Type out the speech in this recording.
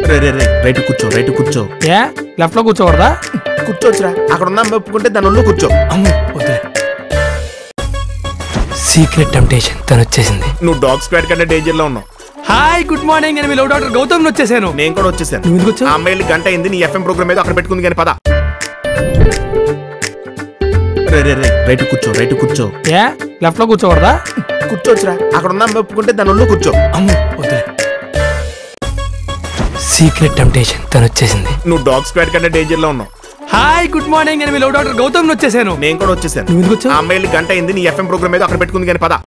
రే రే రే right కూర్చో right కూర్చో ఏ left లో కూర్చోకూడదా కూర్చోవచ్చురా అక్కడ ఉన్న అమ్మాయి ఒప్పుకుంటే దాని ఒళ్ళు కూర్చో అమ్ము వద్దులే సీక్రెట్ టెంప్టేషన్ తను వచ్చేసింది నువ్వు డాగ్ స్క్వాడ్ కంటే డేంజర్ లో ఉన్నావు హాయ్ గుడ్ మార్నింగ్ నేను మీ లవ్ డాక్టర్ గౌతమ్ వచ్చేసాను నేను కూడా వచ్చేసాను నువ్వు ఎందుకు వచ్చావు? ఆ అమ్మాయిలు గంట అయింది నీ ఎఫ్ఎం ప్రోగ్రామ్ ఏదో అక్కడ పెట్టుకుంది కానీ పద రే రే రే రైట్ కూర్చో రైట్ కూర్చో ఏ లెఫ్ట్ లో కూర్చోకూడదా కూర్చోవచ్చురా అక్కడ ఉన్న అమ్మాయి ఒప్పుకుంటే దాని ఒళ్ళు కూర్చో అమ్ము వద్దులే సీక్రెట్ టెంప్టేషన్ తను వచ్చేసింది నువ్వు డాగ్ స్క్వాడ్ కంటే డేంజర్ లో ఉన్నావు హాయ్ గుడ్ మార్నింగ్ నేను మీ లవ్ డాక్టర్ గౌతమ్ వచ్చేసాను నేను కూడా వచ్చేసాను నువ్వు ఎందుకు వచ్చావు? ఆ అమ్మాయిలు గంట అయింది నీ ఎఫ్ఎం ప్రోగ్రామ్ ఏదో అక్కడ పెట్టుకుంది కానీ పద